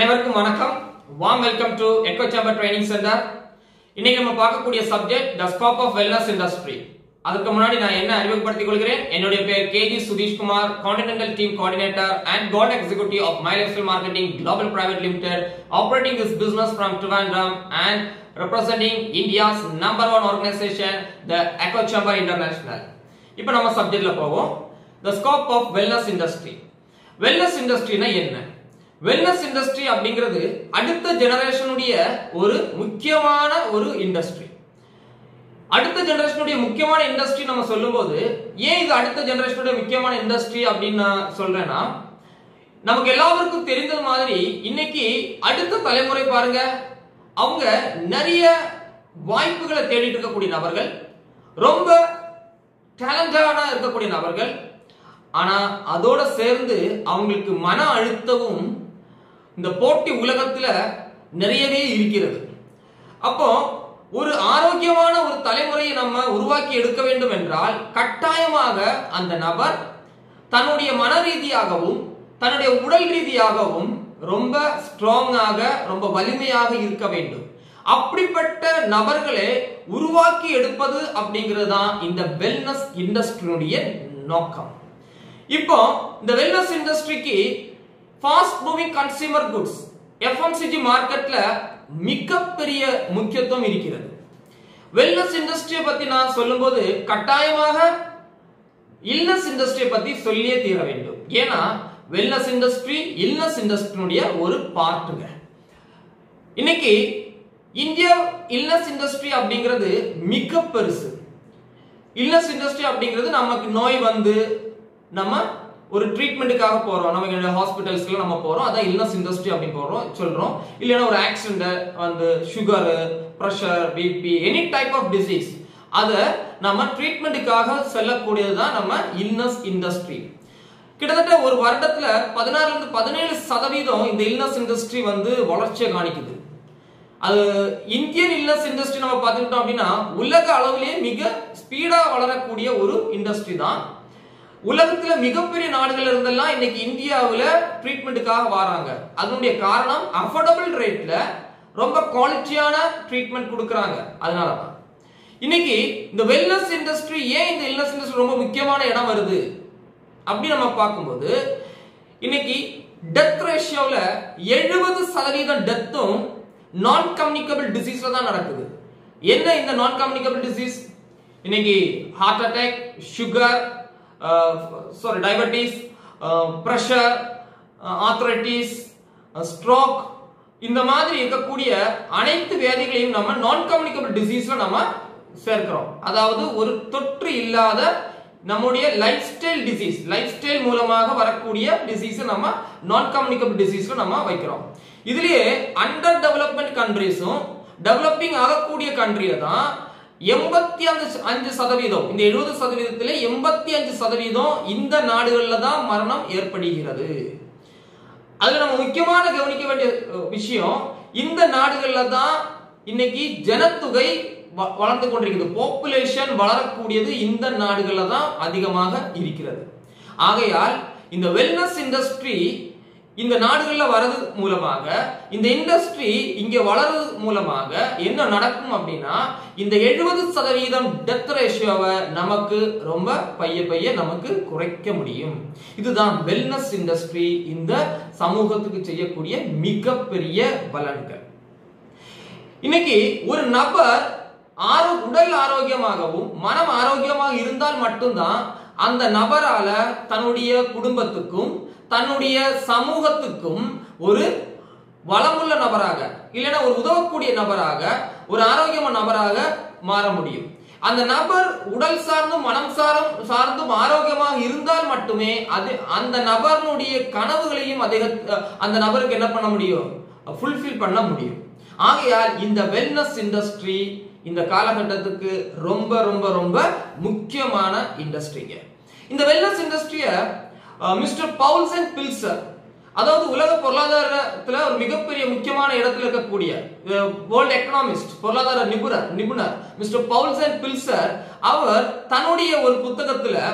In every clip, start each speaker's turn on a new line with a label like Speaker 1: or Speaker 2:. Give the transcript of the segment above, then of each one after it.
Speaker 1: அனைவருக்கும் வணக்கம் warm welcome to echo chamber training centre இன்னைக்கு நம்ம பார்க்கக்கூடிய subject the scope of wellness industry அதுக்கு முன்னாடி நான் என்ன அறிமுகப்படுத்திக் கொள்கிறேன் என்னுடைய பேர் KG Sudheesh Kumar continental team coordinator and god executive of my life marketing global private limited operating this business from Trivandrum and representing India's number one organization, the Echo Chamber International. இப்போ நம்ம சப்ஜெக்ட்ல போவோம் the scope of wellness industry. wellness industryனா என்ன wellness industry அப்படிங்கிறது அடுத்த ஜெனரேஷனுடைய ஒரு முக்கியமான ஒரு இண்டஸ்ட்ரி அடுத்த ஜெனரேஷனுடைய முக்கியமான இண்டஸ்ட்ரி நம்ம சொல்லும்போது ஏன் இது அடுத்த ஜெனரேஷனுடைய முக்கியமான இண்டஸ்ட்ரி அப்படின்னு நான் சொல்றேன்னா நமக்கு எல்லாருக்கும் தெரிந்தது மாதிரி இன்னைக்கு அடுத்த தலைமுறை பாருங்க அவங்க நிறைய வாய்ப்புகளை தேடிட்டு இருக்கக்கூடிய நபர்கள் ரொம்ப டேலண்டான இருக்கக்கூடிய நபர்கள் ஆனா அதோட சேர்ந்து அவங்களுக்கு மன அழுத்தமும் இந்த போட்டி உலகத்துல நிறையவே இருக்கிறது அப்போ ஒரு ஆரோக்கியமான ஒரு தலைமுறையை நம்ம உருவாக்கி எடுக்க வேண்டும் என்றால் கட்டாயமாக அந்த நபர் தன்னுடைய மன ரீதியாகவும் தன்னுடைய உடல் ரீதியாகவும் ரொம்ப ஸ்ட்ராங்காக ரொம்ப வலிமையாக இருக்க வேண்டும் அப்படிப்பட்ட நபர்களை உருவாக்கி எடுப்பது அப்படிங்கிறது தான் இந்த வெல்னஸ் இண்டஸ்ட்ரியுடைய நோக்கம் இப்போ இந்த வெல்னஸ் இண்டஸ்ட்ரிக்கு fast moving consumer goods FMCG மார்க்கெட்ல மிகப்பெரிய முக்கியத்துவம் இருக்கிறது வெல்னஸ் இண்டஸ்ட்ரியை பத்தி நான் சொல்லும்போது கட்டாயமாக இல்னஸ் இண்டஸ்ட்ரியை பத்தி சொல்லியே தீர வேண்டும் ஏன்னா வெல்னஸ் இண்டஸ்ட்ரி இல்னஸ் இண்டஸ்ட்ரியுடைய ஒரு பார்ட்டுங்க இன்னைக்கு இந்தியா இல்னஸ் இண்டஸ்ட்ரி அப்படிங்கிறது மிக பெருசு இல்னஸ் இண்டஸ்ட்ரி அப்படிங்கிறது நமக்கு நோய் வந்து நம்ம ஒரு ட்ரீட்மெண்ட்டுக்காக போறோம் நம்ம ஹாஸ்பிட்டல்ஸ்ல நம்ம போறோம் அதான் இல்னஸ் இண்டஸ்ட்ரி அப்படின்னு போறோம் சொல்றோம் இல்லைன்னா ஒரு ஆக்சிடென்ட் வந்து sugar pressure BP any type of disease அதை நம்ம ட்ரீட்மெண்ட்டுக்காக செல்லக்கூடியது தான் நம்ம இல்னஸ் இண்டஸ்ட்ரி கிட்டத்தட்ட ஒரு வருடத்துல பதினாறுல இருந்து பதினேழு சதவீதம் இந்த இல்னஸ் இண்டஸ்ட்ரி வந்து வளர்ச்சியை காணிக்குது அது இந்தியன் இல்னஸ் இண்டஸ்ட்ரி நம்ம பார்த்துக்கிட்டோம் அப்படின்னா உலக அளவிலேயே மிக ஸ்பீடா வளரக்கூடிய ஒரு இண்டஸ்ட்ரி தான் உலகத்துல மிகப்பெரிய நாடுகள் இருந்தெல்லாம் இன்னைக்கு இந்தியாவில் ட்ரீட்மெண்ட்டுக்காக வராங்க அதனுடைய காரணம் அஃபோர்டபுள் ரேட்ல ரொம்ப குவாலிட்டியான ட்ரீட்மெண்ட் கொடுக்குறாங்க அதனால தான் இன்னைக்கு இந்த வெல்னஸ் இண்டஸ்ட்ரி ஏன் இந்த இல்னஸ் இண்டஸ்ட்ரி ரொம்ப முக்கியமான இடம் வருது அப்படி நம்ம பார்க்கும்போது இன்னைக்கு டெத் ரேஷியோவில் எழுபது சதவீதம் டெத்தும் நான் கம்யூனிகபிள் டிசீஸ்ல தான் நடக்குது என்ன இந்த நான் கம்யூனிகபிள் டிசீஸ் இன்னைக்கு heart attack sugar sorry diabetes pressure arthritis stroke இந்த மாதிரி இருக்கக்கூடிய அனைத்து வியாதிகளையும் நம்ம நான் கம்யூனிகபிள் டிசீஸ்ல நம்ம சேர்க்கிறோம் அதாவது ஒரு தொற்று இல்லாத நம்முடைய lifestyle disease lifestyle மூலமாக வரக்கூடிய டிசீஸ் நம்ம நான் கம்யூனிகபிள் டிசீஸ்ல நம்ம வைக்கிறோம் இதுலயே அண்டர் டெவலப்மெண்ட் கண்ட்ரிஸும் டெவலப்பிங் ஆகக்கூடிய கண்ட்ரியில தான் எண்பத்தி அஞ்சு அஞ்சு சதவீதம் இந்த எழுபது சதவீதத்துல எண்பத்தி அஞ்சு சதவீதம் இந்த நாடுகள்ல தான் மரணம் ஏற்படுகிறது அதுல நம்ம முக்கியமான கவனிக்க வேண்டிய விஷயம் இந்த நாடுகள்ல தான் இன்னைக்கு ஜனத்தொகை வளர்ந்து கொண்டிருக்கிறது பாப்புலேஷன் வளரக்கூடியது இந்த நாடுகள்ல தான் அதிகமாக இருக்கிறது ஆகையால் இந்த வெல்னஸ் இண்டஸ்ட்ரி இந்த நாடுகள்ல வரது மூலமாக இந்த இண்டஸ்ட்ரி இங்க வளர்றது மூலமாக என்ன நடக்கும் அப்படின்னா இந்த எழுபது சதவீதம் டெத் ரேஷியோவை நமக்கு ரொம்ப பைய பைய நமக்கு குறைக்க முடியும் இதுதான் வெல்னஸ் இண்டஸ்ட்ரி இந்த சமூகத்துக்கு செய்யக்கூடிய மிகப்பெரிய பலன்கள் இன்னைக்கு ஒரு நபர் ஆரோ உடல் ஆரோக்கியமாகவும் மனம் ஆரோக்கியமாக இருந்தால் மட்டும்தான் அந்த நபரால தன்னுடைய குடும்பத்துக்கும் தன்னுடைய சமூகத்துக்கும் ஒரு வளமுள்ள நபராக இல்லைன்னா ஒரு உதவக்கூடிய நபராக ஒரு ஆரோக்கியமான நபராக மாற முடியும் அந்த நபர் உடல் சார்ந்தும் மனம் சாரும் சார்ந்தும் ஆரோக்கியமாக இருந்தால் மட்டுமே அது அந்த நபருடைய கனவுகளையும் அதிக அந்த நபருக்கு என்ன பண்ண முடியும் ஃபுல்ஃபில் பண்ண முடியும் ஆகையால் இந்த வெல்னஸ் இண்டஸ்ட்ரி இந்த காலகட்டத்துக்கு ரொம்ப ரொம்ப ரொம்ப முக்கியமான இண்டஸ்ட்ரிங்க இந்த வெல்னஸ் இண்டஸ்ட்ரிய மிஸ்டர் பவுல்சன் பில்சர் அதாவது உலக பொருளாதாரத்துல ஒரு மிகப்பெரிய முக்கியமான இடத்துல இருக்கக்கூடிய வேர்ல்ட் எக்கனாமிஸ்ட் பொருளாதார நிபுணர் நிபுணர் மிஸ்டர் பவுல்சன் பில்சர் அவர் தன்னுடைய ஒரு புத்தகத்துல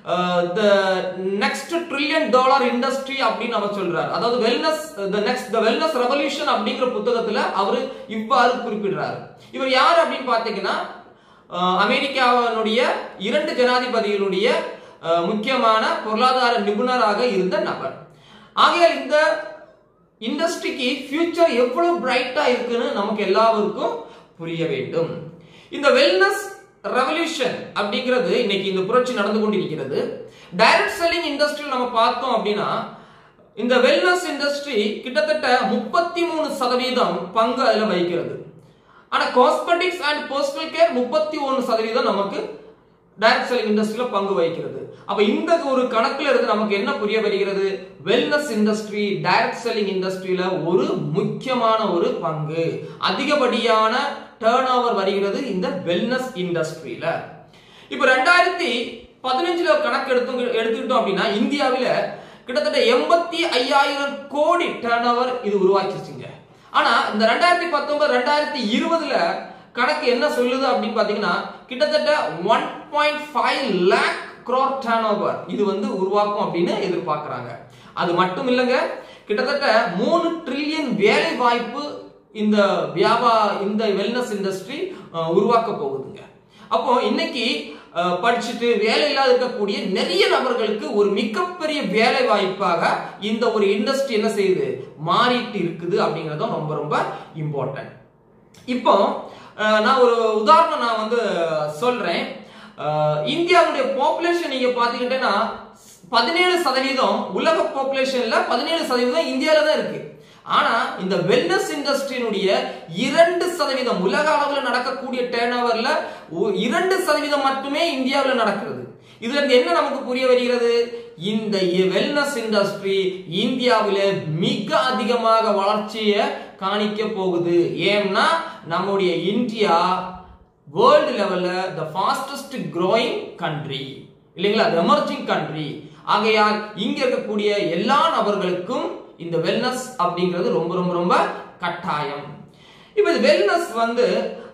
Speaker 1: the next trillion dollar industry அப்படின்னு அவர் சொல்றாரு அதாவது wellness the next the wellness revolution அப்படிங்கிற புத்தகத்துல அவர் இவ்வாறு குறிப்பிடுறாரு இவர் யார் அப்படின்னு பாத்தீங்கன்னா அஹ், அமெரிக்காவினுடைய இரண்டு ஜனாதிபதிகளுடைய அஹ், முக்கியமான பொருளாதார நிபுணராக இருந்த நபர் ஆகையால் இந்த இண்டஸ்ட்ரிக்கு ஃபியூச்சர் எவ்வளவு பிரைட்டா இருக்குன்னு நமக்கு எல்லாருக்கும் புரிய வேண்டும் இந்த வெல்னஸ் ரெவல்யூஷன் அப்படிங்கிறது இன்னைக்கு இந்த புரட்சி நடந்து கொண்டிருக்கிறது டைரக்ட் செல்லிங் இண்டஸ்ட்ரியில் நம்ம பார்த்தோம் அப்படின்னா இந்த வெல்னஸ் இண்டஸ்ட்ரி கிட்டத்தட்ட முப்பத்தி மூணு சதவீதம் பங்கு அதுல வகிக்கிறது ஆனா காஸ்மெட்டிக்ஸ் அண்ட் பர்சனல் கேர் முப்பத்தி ஒன்று சதவீதம் நமக்கு டைரக்ட் செல்லிங் இண்டஸ்ட்ரியில பங்கு வகிக்கிறது அப்ப இந்த ஒரு கணக்குல இருந்து நமக்கு என்ன புரிய வருகிறது வெல்னஸ் இண்டஸ்ட்ரி டைரக்ட் செல்லிங் இண்டஸ்ட்ரியில ஒரு முக்கியமான ஒரு பங்கு அதிகப்படியான டேர்ன் ஓவர் வருகிறது இந்த வெல்னஸ் இண்டஸ்ட்ரியில இப்ப ரெண்டாயிரத்தி பதினஞ்சுல கணக்கு எடுத்து எடுத்துக்கிட்டோம் அப்படின்னா இந்தியாவில கிட்டத்தட்ட எண்பத்தி ஐயாயிரம் கோடி டேர்ன் ஓவர் இது உருவாக்கிச்சுங்க ஆனா இந்த ரெண்டாயிரத்தி பத்தொன்பது ரெண்டாயிரத்தி இருபதுல கணக்கு என்ன சொல்லுது அப்படின்னு பாத்தீங்கன்னா கிட்டத்தட்ட one point five lakh crore turnover இது வந்து உருவாக்கும் அப்படின்னு எதிர்பார்க்கறாங்க அது மட்டும் இல்லைங்க கிட்டத்தட்ட மூணு ட்ரில்லியன் வேலை வாய்ப்பு இந்த வியாபா இந்த வெல்னஸ் இண்டஸ்ட்ரி உருவாக்க போகுதுங்க அப்போ இன்னைக்கு அஹ், படிச்சுட்டு வேலை இல்லாத இருக்கக்கூடிய நிறைய நபர்களுக்கு ஒரு மிகப்பெரிய வேலை வாய்ப்பாக இந்த ஒரு இண்டஸ்ட்ரி என்ன செய்யுது மாறிட்டு இருக்குது அப்படிங்கறதும் ரொம்ப ரொம்ப இம்பார்ட்டன்ட் இப்போ அஹ், நான் ஒரு உதாரணம் நான் வந்து சொல்றேன் அஹ், இந்தியாவுடைய பாப்புலேஷன் நீங்க பாத்தீங்கன்னா பதினேழு சதவீதம் உலக பாப்புலேஷன்ல பதினேழு சதவீதம் இந்தியால தான் இருக்கு ஆனா இந்த வெல்னஸ் இண்டஸ்ட்ரியினுடைய இரண்டு சதவீதம் உலக அளவில் நடக்கக்கூடிய டேர்ன் ஓவர்ல இரண்டு சதவீதம் மட்டுமே இந்தியாவில் நடக்கிறது இதுல இருந்து என்ன நமக்கு புரிய வருகிறது இந்த வெல்னஸ் இண்டஸ்ட்ரி இந்தியாவில மிக அதிகமாக வளர்ச்சியை காணிக்க போகுது ஏன்னா நம்முடைய இந்தியா வேர்ல்டு லெவல்ல த ஃபாஸ்டஸ்ட் growing கண்ட்ரி இல்லைங்களா அது எமர்ஜிங் கண்ட்ரி ஆகையால் இங்க இருக்கக்கூடிய எல்லா நபர்களுக்கும் இந்த வெல்னஸ் அப்படிங்கிறது ரொம்ப ரொம்ப ரொம்ப கட்டாயம் இப்ப இது வெல்னஸ் வந்து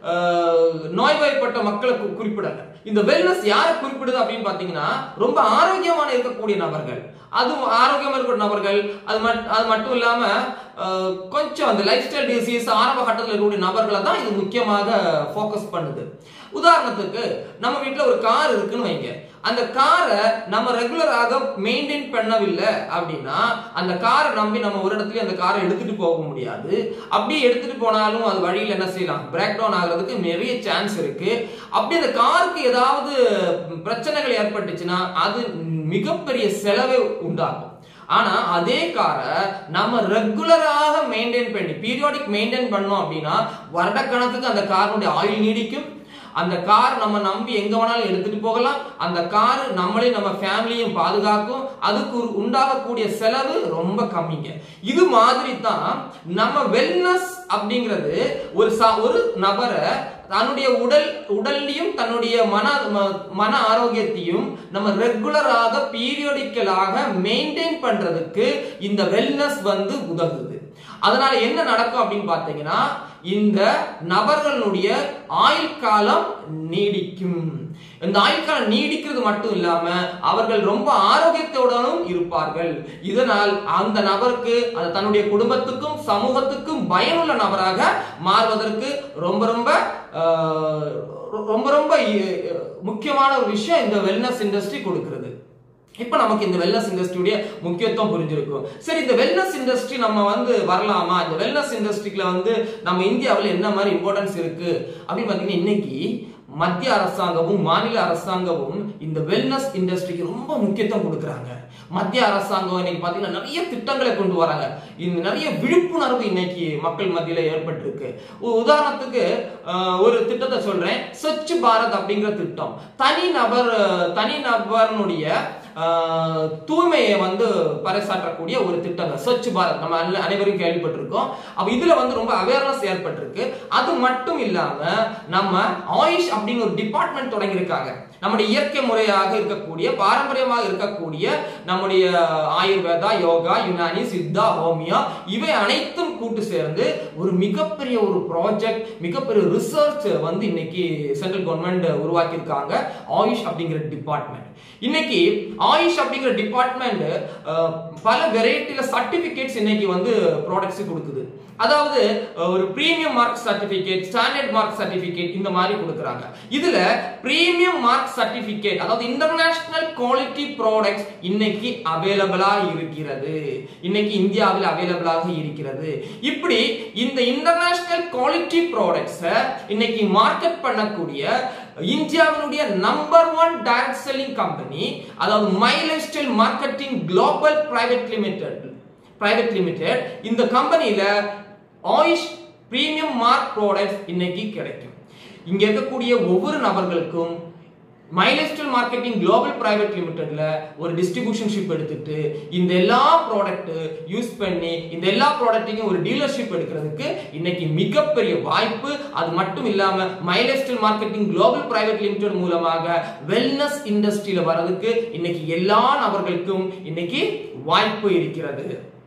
Speaker 1: அஹ், நோய்வாய்ப்பட்ட மக்களை கு- குறிப்பிடல இந்த வெல்னஸ் யாரை குறிப்பிடுது அப்படின்னு பாத்தீங்கன்னா ரொம்ப ஆரோக்கியமான இருக்கக்கூடிய நபர்கள் அதுவும் ஆரோக்கியமா இருக்கிற நபர்கள் அது மட் அது மட்டும் இல்லாம அஹ், கொஞ்சம் அந்த லைஃப் ஸ்டைல் டிசீஸ் ஆரம்ப கட்டத்தில் இருக்கக்கூடிய நபர்களை தான் இது முக்கியமாக ஃபோக்கஸ் பண்ணுது உதாரணத்துக்கு நம்ம வீட்ல ஒரு கார் இருக்குன்னு வைங்க அந்த காரை நம்ம ரெகுலராக மெயின்டைன் பண்ணவில்லை அப்படின்னா அந்த காரை நம்பி நம்ம ஒரு இடத்துல அந்த காரை எடுத்துட்டு போக முடியாது அப்படியே எடுத்துட்டு போனாலும் அது வழியில் என்ன செய்யலாம் பிரேக் டவுன் ஆகிறதுக்கு நிறைய சான்ஸ் இருக்கு அப்படி அந்த காருக்கு ஏதாவது பிரச்சனைகள் ஏற்பட்டுச்சுன்னா அது மிகப்பெரிய செலவை உண்டாகும் ஆனா அதே காரை நம்ம ரெகுலராக மெயின்டைன் பண்ணி பீரியாடிக் மெயின்டைன் பண்ணோம் அப்படின்னா வருடக்கணக்குக்கு அந்த காரினுடைய ஆயுள் நீடிக்கும் அந்த கார் நம்ம நம்பி எங்க வேணாலும் எடுத்துட்டு போகலாம் அந்த கார் நம்மளையும் நம்ம ஃபேமிலியும் பாதுகாக்கும் அதுக்கு ஒரு உண்டாகக்கூடிய செலவு ரொம்ப கம்மிங்க இது மாதிரி தான் நம்ம வெல்னஸ் அப்படிங்கிறது ஒரு ச- ஒரு நபரை தன்னுடைய உடல் உடல்லையும் தன்னுடைய மன ம- மன ஆரோக்கியத்தையும் நம்ம ரெகுலராக பீரியோடிக்கலாக மெயின்டைன் பண்றதுக்கு இந்த வெல்னஸ் வந்து உதவுது அதனால என்ன நடக்கும் அப்படின்னு பார்த்தீங்கன்னா இந்த நபர்களுடைய ஆயுள் காலம் நீடிக்கும் இந்த ஆயுள் காலம் நீடிக்கிறது மட்டும் இல்லாம அவர்கள் ரொம்ப ஆரோக்கியத்துடனும் இருப்பார்கள் இதனால் அந்த நபருக்கு அது தன்னுடைய குடும்பத்துக்கும் சமூகத்துக்கும் பயனுள்ள நபராக மாறுவதற்கு ரொம்ப ரொம்ப ஆஹ், ரொம்ப ரொம்ப இ- முக்கியமான ஒரு விஷயம் இந்த வெல்னஸ் இண்டஸ்ட்ரி கொடுக்கிறது இப்ப நமக்கு இந்த வெல்னஸ் இண்டஸ்ட்ரியுடைய முக்கியத்துவம் புரிஞ்சிருக்கும் சரி இந்த வெல்னஸ் இண்டஸ்ட்ரி நம்ம வந்து வரலாமா இந்த வெல்னஸ் இண்டஸ்ட்ரிக்குல வந்து நம்ம இந்தியாவில் என்ன மாதிரி இம்பார்ட்டன்ஸ் இருக்கு அப்படின்னு பாத்தீங்கன்னா இன்னைக்கு மத்திய அரசாங்கமும் மாநில அரசாங்கமும் இந்த வெல்னஸ் இண்டஸ்ட்ரிக்கு ரொம்ப முக்கியத்துவம் கொடுக்குறாங்க மத்திய அரசாங்கம் இன்னைக்கு பாத்தீங்கன்னா நிறைய திட்டங்களை கொண்டு வராங்க இந்த நிறைய விழிப்புணர்வு இன்னைக்கு மக்கள் மத்தியில ஏற்பட்டிருக்கு உ- உதாரணத்துக்கு அஹ், ஒரு திட்டத்தை சொல்றேன் ஸ்வச் பாரத் அப்படிங்கிற திட்டம் தனி நபர் தனி நபர்னுடைய ஆஹ், தூய்மையை வந்து பறைசாற்றக்கூடிய ஒரு திட்டம் ஸ்வச் பாரத் நம்ம அல்ல- அனைவரும் கேள்விப்பட்டிருக்கோம் அப்ப இதுல வந்து ரொம்ப அவேர்னஸ் ஏற்பட்டிருக்கு அது மட்டும் இல்லாம நம்ம ஆயுஷ் அப்படின்னு ஒரு டிபார்ட்மெண்ட் தொடங்கியிருக்காங்க நம்முடைய இயற்கை முறையாக இருக்கக்கூடிய பாரம்பரியமாக இருக்கக்கூடிய நம்முடைய ஆயுர்வேதா யோகா யுனானி சித்தா ஹோமியா இவை அனைத்தும் கூட்டு சேர்ந்து ஒரு மிகப்பெரிய ஒரு ப்ராஜெக்ட் மிகப்பெரிய ரிசர்ச் வந்து இன்னைக்கு சென்ட்ரல் கவர்மெண்ட் உருவாக்கியிருக்காங்க ஆயுஷ் அப்படிங்கிற டிபார்ட்மெண்ட் இன்னைக்கு ஆயுஷ் அப்படிங்கிற டிபார்ட்மெண்ட் பல வெரைட்டில சர்டிபிகேட்ஸ் இன்னைக்கு வந்து ப்ராடக்ட்ஸ் கொடுக்குது அதாவது அஹ், ஒரு premium mark certificate standard mark certificate இந்த மாதிரி கொடுக்குறாங்க இதுல பிரீமியம் மார்க் சர்டிபிகேட் அதாவது இன்டர்நேஷனல் குவாலிட்டி ப்ராடக்ட்ஸ் இன்னைக்கு அவைலபிளா இருக்கிறது இன்னைக்கு இந்தியாவில் அவைலபிளாக இருக்கிறது இப்படி இந்த இன்டர்நேஷனல் குவாலிட்டி ப்ராடக்ட்ஸ் இன்னைக்கு மார்க்கெட் பண்ணக்கூடிய இந்தியாவினுடைய number one direct selling company அதாவது my lifestyle marketing global private limited private limited இந்த கம்பெனியில ஆயுஷ் பிரீமியம் மார்க் ப்ராடக்ட்ஸ் இன்னைக்கு கிடைக்கும் இங்க இருக்கக்கூடிய ஒவ்வொரு நபர்களுக்கும் மைலஸ்டல் மார்க்கெட்டிங் குளோபல் பிரைவேட் லிமிடெட்ல ஒரு டிஸ்ட்ரிபியூஷன்ஷிப் எடுத்துட்டு இந்த எல்லா ப்ராடக்ட் யூஸ் பண்ணி இந்த எல்லா ப்ராடக்ட்டையும் ஒரு டீலர்ஷிப் எடுக்கிறதுக்கு இன்னைக்கு மிகப்பெரிய வாய்ப்பு அது மட்டும் இல்லாம my lifestyle marketing global private limited மூலமாக வெல்னஸ் இண்டஸ்ட்ரியில வர்றதுக்கு இன்னைக்கு எல்லா நபர்களுக்கும் இன்னைக்கு வாய்ப்பு இருக்கிறது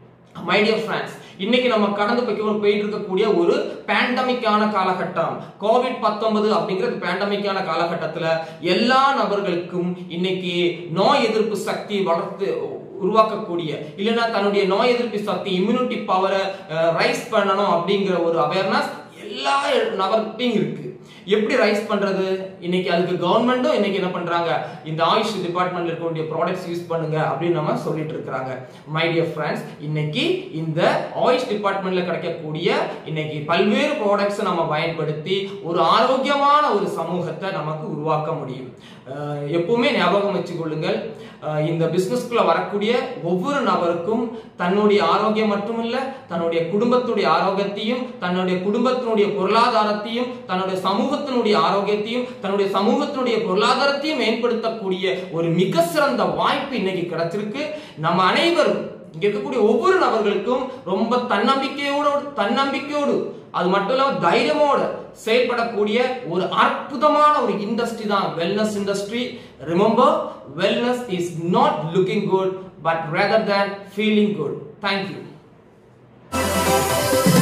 Speaker 1: மை டியர் ஃப்ரெண்ட்ஸ் இன்னைக்கு நம்ம கடந்து போய் போயிட்டு இருக்கக்கூடிய ஒரு பேண்டமிக்கான காலகட்டம் கோவிட் 19 அப்படிங்கிறது பேண்டமிக்கான காலகட்டத்துல எல்லா நபர்களுக்கும் இன்னைக்கு நோய் எதிர்ப்பு சக்தி வளர்த்து உருவாக்கக்கூடிய இல்லைன்னா தன்னுடைய நோய் எதிர்ப்பு சக்தி இம்யூனிட்டி பவரை ரைஸ் பண்ணணும் அப்படிங்கிற ஒரு அவேர்னஸ் எல்லா நபர்கிட்டையும் இருக்கு எப்படி ரைஸ் பண்றது இன்னைக்கு அதுக்கு கவர்மெண்ட்டும் இன்னைக்கு என்ன பண்றாங்க இந்த ஆயுஷ் டிபார்ட்மெண்ட்ல இருக்கக்கூடிய ப்ராடக்ட்ஸ் யூஸ் பண்ணுங்க அப்படின்னு நம்ம சொல்லிட்டு இருக்காங்க மை டியர் ஃப்ரெண்ட்ஸ் இன்னைக்கு இந்த ஆயுஷ் டிபார்ட்மெண்ட்ல கிடைக்கக்கூடிய இன்னைக்கு பல்வேறு ப்ராடக்ட்ஸ் நம்ம பயன்படுத்தி ஒரு ஆரோக்கியமான ஒரு சமூகத்தை நமக்கு உருவாக்க முடியும் அஹ் எப்பவுமே ஞாபகம் வச்சுக்கொள்ளுங்கள் அஹ் இந்த பிசினஸ்க்குள்ள வரக்கூடிய ஒவ்வொரு நபருக்கும் தன்னுடைய ஆரோக்கியம் மட்டுமில்ல தன்னுடைய குடும்பத்துடைய ஆரோக்கியத்தையும் தன்னுடைய குடும்பத்தினுடைய பொருளாதாரத்தையும் தன்னுடைய சமூகத்தினுடைய ஆரோக்கியத்தையும் தன்னுடைய சமூகத்தினுடைய பொருளாதாரத்தையும் மேம்படுத்தக்கூடிய ஒரு மிக சிறந்த வாய்ப்பு இன்னைக்கு கிடைச்சிருக்கு நம்ம அனைவரும் இங்க இருக்கக்கூடிய ஒவ்வொரு நபர்களுக்கும் ரொம்ப தன்னம்பிக்கையோடு தன்னம்பிக்கையோடு அது மட்டும் இல்லாம தைரியமோட செயல்படக்கூடிய ஒரு அற்புதமான ஒரு இண்டஸ்ட்ரி தான் wellness industry remember wellness is not looking good but rather than feeling good thank you